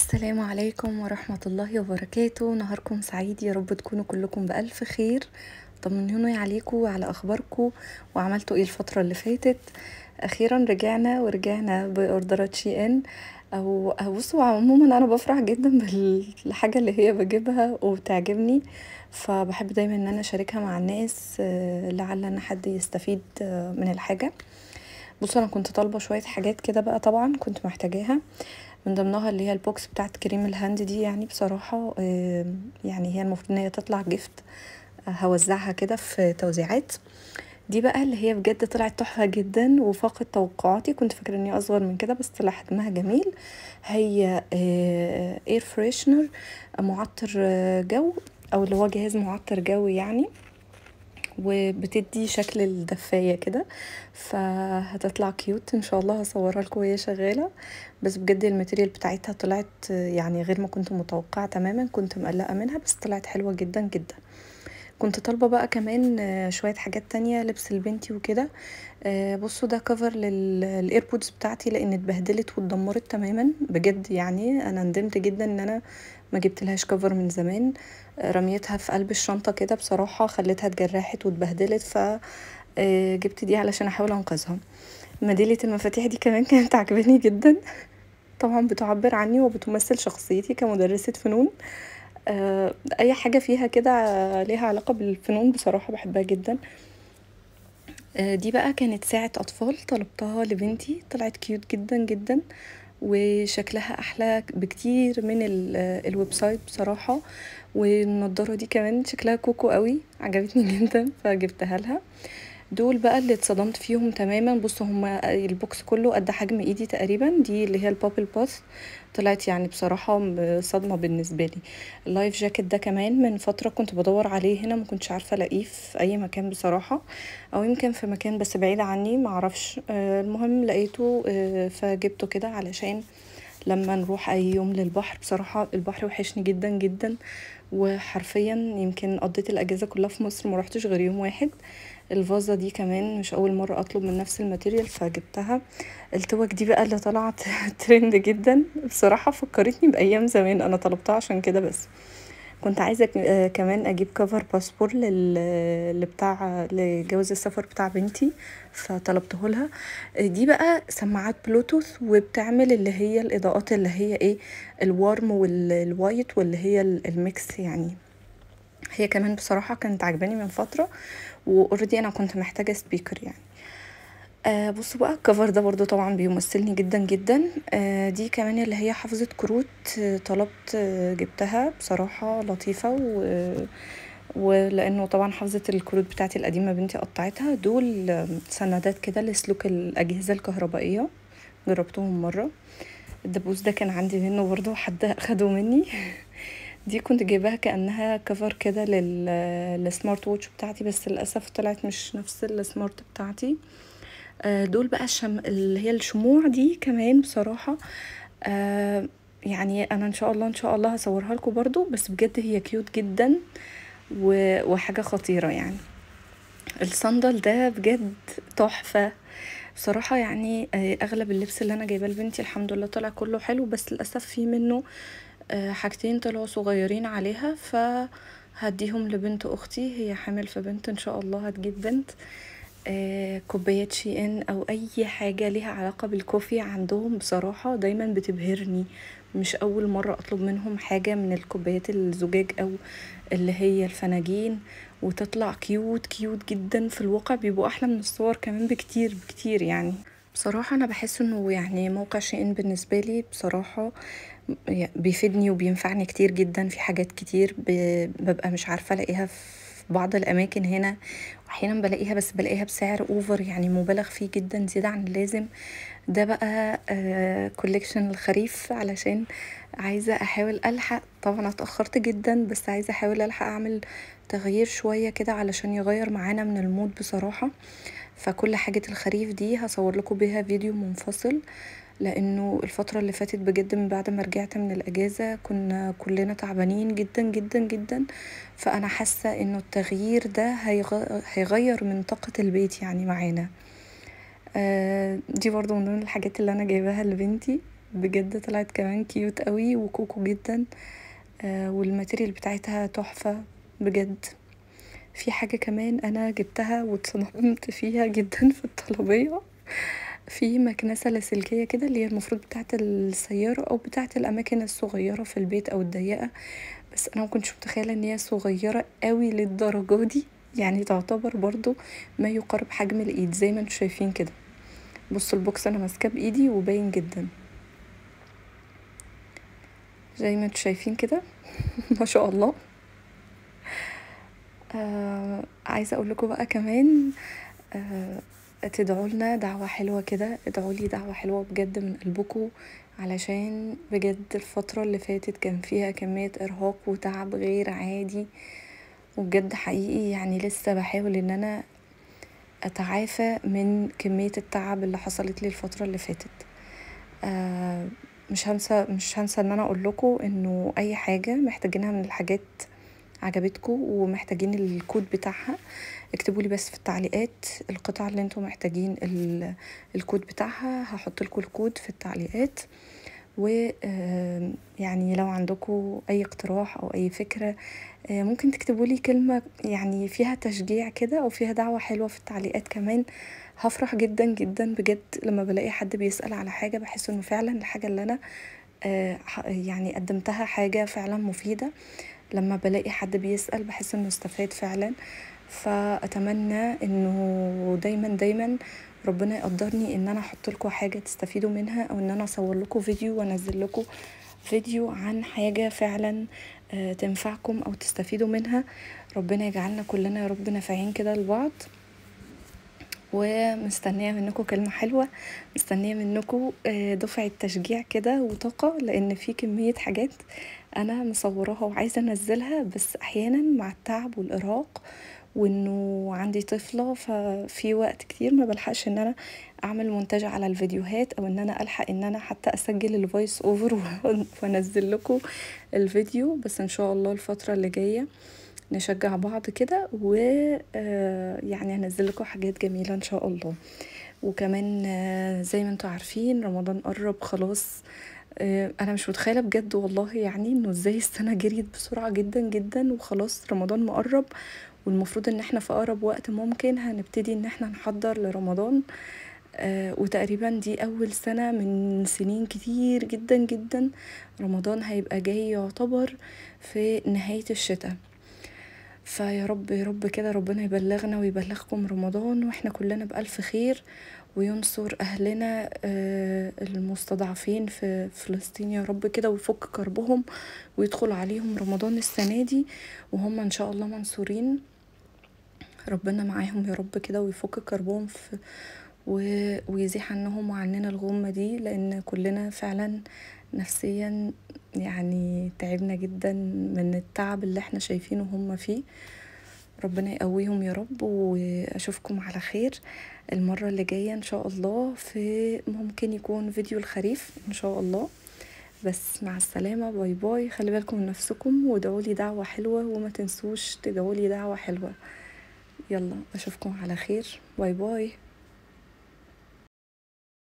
السلام عليكم ورحمة الله وبركاته نهاركم سعيد يا رب تكونوا كلكم بألف خير طمنوني عليكم وعلى أخباركم وعملتوا ايه الفترة اللي فاتت أخيرا رجعنا ورجعنا بأوردرات شي ان أو بصوا عموما أنا بفرح جدا بالحاجة اللي هي بجيبها وبتعجبني فبحب دايما ان انا اشاركها مع الناس لعل ان حد يستفيد من الحاجة بصوا انا كنت طالبة شوية حاجات كده بقى طبعا كنت محتاجاها من ضمنها اللي هي البوكس بتاعت كريم الهاند دي يعني بصراحة يعني هي المفروض ان هي تطلع جفت هوزعها كده في توزيعات دي بقى اللي هي بجد طلعت تحفة جدا وفاقت توقعاتي كنت فاكرة اني اصغر من كده بس طلع حجمها جميل هي اير فريشنر معطر جو او اللي هو جهاز معطر جو يعني وبتدي شكل الدفاية كده فهتطلع كيوت ان شاء الله هصورها لكم وهي شغالة بس بجد الماتيريال بتاعتها طلعت يعني غير ما كنت متوقعة تماما كنت مقلقة منها بس طلعت حلوة جدا جدا كنت طالبة بقى كمان شوية حاجات تانية لبس لبنتي وكده بصوا ده كفر للايربودز بتاعتي لان اتبهدلت واتدمرت تماما بجد يعني انا ندمت جدا ان انا ما جبتلهاش كفر من زمان رميتها في قلب الشنطة كده بصراحة خليتها اتجرحت واتبهدلت ف جبت دي علشان احاول انقذها ميدالية المفاتيح دي كمان كانت عجباني جدا طبعا بتعبر عني وبتمثل شخصيتي كمدرسة فنون اي حاجة فيها كده ليها علاقة بالفنون بصراحة بحبها جدا دي بقى كانت ساعة اطفال طلبتها لبنتي طلعت كيوت جدا جدا وشكلها احلى بكتير من الويب سايت بصراحة والنضارة دي كمان شكلها كوكو قوي عجبتني جدا فجبتها لها دول بقى اللي اتصدمت فيهم تماما بصوا هما البوكس كله قد حجم ايدي تقريبا دي اللي هي البابل باث طلعت يعني بصراحة صدمة بالنسبة لي اللايف جاكيت ده كمان من فترة كنت بدور عليه هنا ما كنتش عارفة الاقيه في اي مكان بصراحة او يمكن في مكان بس بعيد عني معرفش المهم لقيته فجبته كده علشان لما نروح اي يوم للبحر بصراحة البحر وحشني جدا جدا وحرفيا يمكن قضيت الاجازة كلها في مصر ما روحتش غير يوم واحد الفازة دي كمان مش اول مرة اطلب من نفس الماتيريال فجبتها التوك دي بقى اللي طلعت ترند جدا بصراحة فكرتني بايام زمان انا طلبتها عشان كده بس كنت عايزة كمان اجيب كفر باسبور لل بتاع لجواز السفر بتاع بنتي فطلبته لها دي بقى سماعات بلوتوث وبتعمل اللي هي الاضاءات اللي هي ايه الوارم والوايت واللي هي الميكس يعني هي كمان بصراحة كانت عجباني من فترة واوريدي انا كنت محتاجة سبيكر يعني آه بصوا بقى الكفر ده برضو طبعا بيمثلني جدا جدا آه دي كمان اللي هي حافظة كروت آه طلبت آه جبتها بصراحة لطيفة و ولانه طبعا حافظة الكروت بتاعتي القديمة بنتي قطعتها دول سندات كده لسلوك الاجهزة الكهربائية جربتهم مرة الدبوس ده كان عندي منه برضو حد اخده مني دي كنت جايباها كانها كفر كده للسمارت ووتش بتاعتي بس للاسف طلعت مش نفس السمارت بتاعتي دول بقى الشم... اللي هي الشموع دي كمان بصراحة آه يعني انا ان شاء الله ان شاء الله هصورها لكم برضو بس بجد هي كيوت جدا و... وحاجة خطيرة يعني الصندل ده بجد تحفة بصراحة يعني اغلب اللبس اللي انا جايباه لبنتي الحمد لله طلع كله حلو بس للأسف في منه حاجتين طلعوا صغيرين عليها فهديهم لبنت اختي هي حامل في بنت ان شاء الله هتجيب بنت آه كوبايات شي ان او اي حاجة ليها علاقة بالكوفي عندهم بصراحة دايما بتبهرني مش اول مرة اطلب منهم حاجة من الكوبايات الزجاج او اللي هي الفناجين وتطلع كيوت كيوت جدا في الواقع بيبقوا احلى من الصور كمان بكتير بكتير يعني بصراحة انا بحس انه يعني موقع شي ان بالنسبة لي بصراحة بيفيدني وبينفعني كتير جدا في حاجات كتير ببقى مش عارفة الاقيها في بعض الاماكن هنا واحيانا بلاقيها بس بلاقيها بسعر اوفر يعني مبالغ فيه جدا زيادة عن اللازم ده بقى آه كوليكشن الخريف علشان عايزة احاول الحق طبعا اتأخرت جدا بس عايزة احاول الحق اعمل تغيير شوية كده علشان يغير معانا من المود بصراحة فكل حاجة الخريف دي هصور لكم بيها فيديو منفصل لانه الفترة اللي فاتت بجد من بعد ما رجعت من الاجازة كنا كلنا تعبانين جدا جدا جدا فانا حاسة انه التغيير ده هيغير من طاقة البيت يعني معانا آه دي برضو من ضمن الحاجات اللي انا جايباها لبنتي بجد طلعت كمان كيوت قوي وكوكو جدا والماتيريال بتاعتها تحفة بجد في حاجة كمان انا جبتها واتصدمت فيها جدا في الطلبية في مكنسة لاسلكية كده اللي هي المفروض بتاعة السيارة او بتاعة الاماكن الصغيرة في البيت او الضيقة بس انا مكنتش متخيلة ان هي صغيرة اوي للدرجة دي يعني تعتبر برضو ما يقارب حجم الايد زي ما انتوا شايفين كده بصوا البوكس انا ماسكاه بايدي وباين جدا زي ما انتوا شايفين كده ما شاء الله آه عايزه اقول لكم بقى كمان آه تدعوا لنا دعوه حلوه كده ادعوا لي دعوه حلوه بجد من قلبكم علشان بجد الفتره اللي فاتت كان فيها كميه ارهاق وتعب غير عادي وبجد حقيقي يعني لسه بحاول ان انا اتعافى من كميه التعب اللي حصلت لي الفتره اللي فاتت آه مش هنسى مش هنسى ان انا اقول لكم انه اي حاجه محتاجينها من الحاجات عجبتكم ومحتاجين الكود بتاعها اكتبوا لي بس في التعليقات القطع اللي انتم محتاجين الكود بتاعها هحط لكم الكود في التعليقات و يعني لو عندكم اي اقتراح او اي فكره ممكن تكتبوا لي كلمه يعني فيها تشجيع كده او فيها دعوه حلوه في التعليقات كمان هفرح جدا جدا بجد لما بلاقي حد بيسأل على حاجة بحس انه فعلا الحاجة اللي انا يعني قدمتها حاجة فعلا مفيدة لما بلاقي حد بيسأل بحس انه استفاد فعلا فأتمنى انه دايما دايما ربنا يقدرني ان انا احط لكم حاجة تستفيدوا منها او ان انا اصور لكم فيديو وانزل لكم فيديو عن حاجة فعلا تنفعكم او تستفيدوا منها ربنا يجعلنا كلنا يا رب نافعين كده لبعض ومستنيه منكم كلمه حلوه مستنيه منكم دفعه تشجيع كده وطاقه لان في كميه حاجات انا مصوراها وعايزه انزلها بس احيانا مع التعب والارهاق وانه عندي طفله ففي وقت كتير ما بلحقش ان انا اعمل مونتاج على الفيديوهات او ان انا الحق ان انا حتى اسجل الفويس اوفر وانزل لكم الفيديو بس ان شاء الله الفتره اللي جايه نشجع بعض كده و يعني هنزل لكم حاجات جميله ان شاء الله وكمان زي ما انتوا عارفين رمضان قرب خلاص انا مش متخيله بجد والله يعني انه ازاي السنه جريت بسرعه جدا جدا وخلاص رمضان مقرب والمفروض ان احنا في اقرب وقت ممكن هنبتدي ان احنا نحضر لرمضان آه وتقريبا دي اول سنه من سنين كتير جدا جدا رمضان هيبقى جاي يعتبر في نهايه الشتاء فيا رب يا رب كده ربنا يبلغنا ويبلغكم رمضان واحنا كلنا بألف خير وينصر أهلنا المستضعفين في فلسطين يا رب كده ويفك كربهم ويدخل عليهم رمضان السنة دي وهم إن شاء الله منصورين ربنا معاهم يا رب كده ويفك كربهم في ويزيح عنهم وعننا الغمة دي لأن كلنا فعلا نفسيا يعني تعبنا جدا من التعب اللي احنا شايفينه هم فيه ربنا يقويهم يا رب واشوفكم على خير المرة اللي جاية ان شاء الله في ممكن يكون فيديو الخريف ان شاء الله بس مع السلامة باي باي خلي بالكم من نفسكم وادعوا لي دعوة حلوة وما تنسوش تدعوا لي دعوة حلوة يلا اشوفكم على خير باي باي